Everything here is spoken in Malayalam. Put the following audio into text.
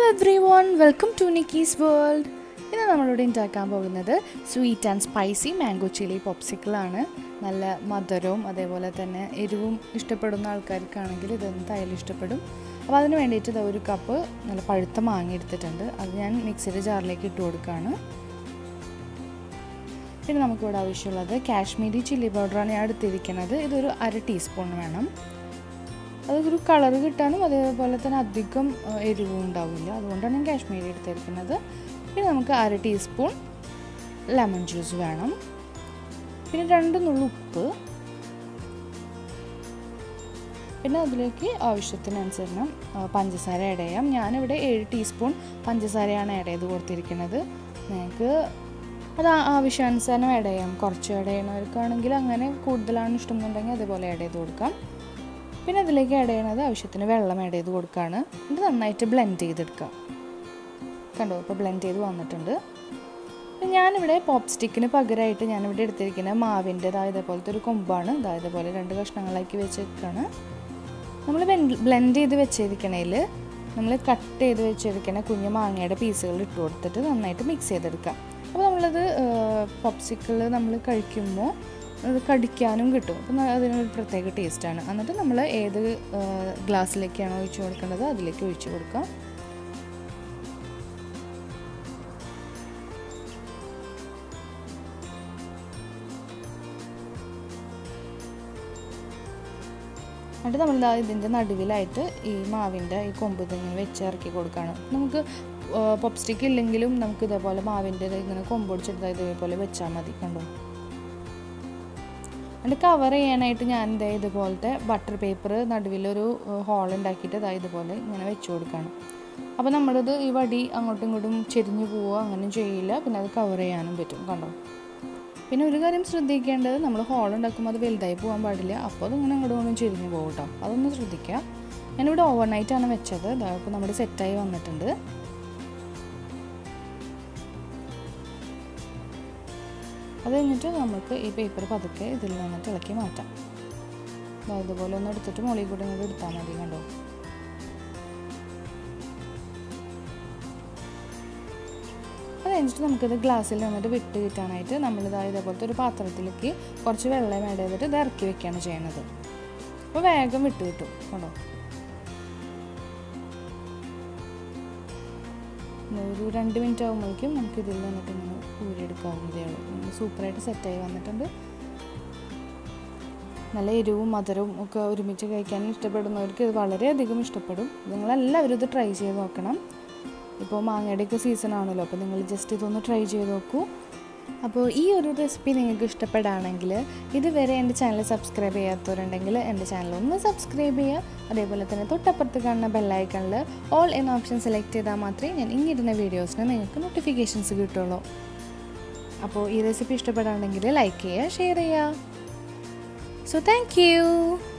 every everyone welcome to Nikki's world ഇന്ന് നമ്മളിവിടെ ഉണ്ടാക്കാൻ പോകുന്നത് sweet and spicy mango chilli പോപ്സിക്കിളാണ് നല്ല മധുരവും അതേപോലെ തന്നെ എരിവും ഇഷ്ടപ്പെടുന്ന ആൾക്കാർക്കാണെങ്കിൽ ഇത് എന്തായാലും ഇഷ്ടപ്പെടും അപ്പോൾ അതിന് വേണ്ടിയിട്ട് ഇത് ഒരു കപ്പ് നല്ല പഴുത്ത മാങ്ങ എടുത്തിട്ടുണ്ട് അത് ഞാൻ മിക്സിയുടെ ജാറിലേക്ക് ഇട്ട് കൊടുക്കുകയാണ് പിന്നെ നമുക്കിവിടെ ആവശ്യമുള്ളത് കാശ്മീരി ചില്ലി പൗഡറാണ് ഞാൻ എടുത്തിരിക്കുന്നത് ഇതൊരു അര ടീസ്പൂൺ വേണം അതൊരു കളർ കിട്ടാനും അതേപോലെ തന്നെ അധികം എരിവും ഉണ്ടാവില്ല അതുകൊണ്ടാണ് ഞാൻ കാശ്മീരി എടുത്തിരിക്കുന്നത് പിന്നെ നമുക്ക് അര ടീസ്പൂൺ ലെമൺ ജ്യൂസ് വേണം പിന്നെ രണ്ട് നുള്ളു ഉപ്പ് പിന്നെ അതിലേക്ക് ആവശ്യത്തിനനുസരണം പഞ്ചസാര ആഡ് ചെയ്യാം ഞാനിവിടെ ഏഴ് ടീസ്പൂൺ പഞ്ചസാരയാണ് ആഡ് ചെയ്ത് കൊടുത്തിരിക്കുന്നത് നിങ്ങൾക്ക് അത് ആവശ്യാനുസരണം ആഡ് ചെയ്യാം കുറച്ച് ആഡ് ചെയ്യണവർക്കാണെങ്കിൽ അങ്ങനെ കൂടുതലാണ് ഇഷ്ടം എന്നുണ്ടെങ്കിൽ അതേപോലെ ആഡ് ചെയ്ത് കൊടുക്കാം പിന്നെ അതിലേക്ക് ആഡ് ചെയ്യണത് ആവശ്യത്തിന് വെള്ളം ആഡ് ചെയ്ത് കൊടുക്കുകയാണ് ഇത് നന്നായിട്ട് ബ്ലെൻഡ് ചെയ്തെടുക്കാം കണ്ടോ ഇപ്പോൾ ബ്ലെൻഡ് ചെയ്ത് വന്നിട്ടുണ്ട് ഞാനിവിടെ പോപ്പ് സ്റ്റിക്കിന് പകരമായിട്ട് ഞാനിവിടെ എടുത്തിരിക്കുന്ന മാവിൻ്റെ ഇതേപോലത്തെ ഒരു കൊമ്പാണ് ഇതേപോലെ രണ്ട് കഷ്ണങ്ങളാക്കി വെച്ചിരിക്കുകയാണ് നമ്മൾ ബ്ലെൻഡ് ചെയ്ത് വെച്ചിരിക്കണേൽ നമ്മൾ കട്ട് ചെയ്ത് വെച്ചിരിക്കുന്ന കുഞ്ഞു മാങ്ങയുടെ പീസുകൾ ഇട്ട് കൊടുത്തിട്ട് നന്നായിട്ട് മിക്സ് ചെയ്തെടുക്കാം അപ്പോൾ നമ്മളത് പോപ്സിക്കിൾ നമ്മൾ കഴിക്കുമ്പോൾ അത് കടിക്കാനും കിട്ടും അപ്പം അതിനൊരു പ്രത്യേക ടേസ്റ്റാണ് എന്നിട്ട് നമ്മൾ ഏത് ഗ്ലാസ്സിലേക്കാണോ ഒഴിച്ചു കൊടുക്കേണ്ടത് അതിലേക്ക് ഒഴിച്ചു കൊടുക്കാം എന്നിട്ട് നമ്മൾ ഇതിൻ്റെ നടുവിലായിട്ട് ഈ മാവിൻ്റെ ഈ കൊമ്പ് ഇതിങ്ങനെ വെച്ച് ഇറക്കി കൊടുക്കുകയാണ് നമുക്ക് പോപ്പ് സ്റ്റിക്ക് ഇല്ലെങ്കിലും നമുക്ക് ഇതേപോലെ മാവിൻ്റെ ഇങ്ങനെ കൊമ്പ് ഒടിച്ചെടുത്താൽ ഇതേപോലെ വെച്ചാൽ മതി കണ്ടോ എന്നിട്ട് കവർ ചെയ്യാനായിട്ട് ഞാൻ ഇതേ ഇതുപോലത്തെ ബട്ടർ പേപ്പർ നടുവിലൊരു ഹോൾ ഉണ്ടാക്കിയിട്ട് ഇതാ ഇതുപോലെ ഇങ്ങനെ വെച്ച് കൊടുക്കുകയാണ് അപ്പോൾ നമ്മളത് ഈ വടി അങ്ങോട്ടും ഇങ്ങോട്ടും ചെരിഞ്ഞു പോവുക അങ്ങനെ ചെയ്യില്ല പിന്നെ അത് കവർ ചെയ്യാനും പറ്റും കണ്ടോ പിന്നെ ഒരു കാര്യം ശ്രദ്ധിക്കേണ്ടത് നമ്മൾ ഹോൾ ഉണ്ടാക്കുമ്പോൾ അത് വലുതായി പോകാൻ പാടില്ല അപ്പോൾ അതിങ്ങനെ അങ്ങോട്ടും ഇങ്ങോട്ടും ചെരിഞ്ഞു പോകും കേട്ടോ അതൊന്ന് ശ്രദ്ധിക്കുക ഞാനിവിടെ ഓവർനൈറ്റാണ് വെച്ചത് ഇതാ ഇപ്പോൾ നമ്മുടെ സെറ്റായി വന്നിട്ടുണ്ട് അത് കഴിഞ്ഞിട്ട് നമുക്ക് ഈ പേപ്പർ പതുക്കെ ഇതിൽ നിന്നിട്ട് ഇളക്കി മാറ്റാം ഇതുപോലെ ഒന്ന് എടുത്തിട്ട് മുകളിൽ കൂടെ ഇങ്ങോട്ട് എടുത്താൽ മതി കണ്ടോ അത് കഴിഞ്ഞിട്ട് നമുക്കിത് ഗ്ലാസ്സിൽ നിന്നിട്ട് വിട്ട് കിട്ടാനായിട്ട് നമ്മളിത് ഇതേപോലത്തെ ഒരു പാത്രത്തിലേക്ക് കുറച്ച് വെള്ളം ആഡ് ചെയ്തിട്ട് ഇത് ഇറക്കി വെക്കുകയാണ് ചെയ്യണത് അപ്പോൾ വേഗം വിട്ട് കിട്ടും കണ്ടോ ഒരു രണ്ട് മിനിറ്റ് ആകുമ്പോഴേക്കും നമുക്ക് ഇതിൽ നിന്നിട്ട് ഇങ്ങനെ ഊരിയെടുക്കാവുന്നതേ ഉള്ളൂ സൂപ്പറായിട്ട് സെറ്റായി വന്നിട്ടുണ്ട് നല്ല എരിവും മധുരവും ഒക്കെ ഒരുമിച്ച് കഴിക്കാൻ ഇഷ്ടപ്പെടുന്നവർക്ക് ഇത് വളരെയധികം ഇഷ്ടപ്പെടും നിങ്ങളെല്ലാവരും ഇത് ട്രൈ ചെയ്ത് നോക്കണം ഇപ്പോൾ മാങ്ങയുടെയൊക്കെ സീസൺ ആണല്ലോ അപ്പോൾ നിങ്ങൾ ജസ്റ്റ് ഇതൊന്ന് ട്രൈ ചെയ്ത് നോക്കൂ അപ്പോൾ ഈ ഒരു റെസിപ്പി നിങ്ങൾക്ക് ഇഷ്ടപ്പെടുകയാണെങ്കിൽ ഇതുവരെ എൻ്റെ ചാനൽ സബ്സ്ക്രൈബ് ചെയ്യാത്തവരുണ്ടെങ്കിൽ എൻ്റെ ചാനൽ ഒന്ന് സബ്സ്ക്രൈബ് ചെയ്യുക അതേപോലെ തന്നെ തൊട്ടപ്പുറത്ത് കാണുന്ന ബെല്ലൈക്കണിൽ ഓൾ എന്ന ഓപ്ഷൻ സെലക്ട് ചെയ്താൽ മാത്രമേ ഞാൻ ഇങ്ങിരുന്ന വീഡിയോസിന് നിങ്ങൾക്ക് നോട്ടിഫിക്കേഷൻസ് കിട്ടുള്ളൂ അപ്പോൾ ഈ റെസിപ്പി ഇഷ്ടപ്പെടുകയാണെങ്കിൽ ലൈക്ക് ചെയ്യുക ഷെയർ ചെയ്യുക സോ താങ്ക് യു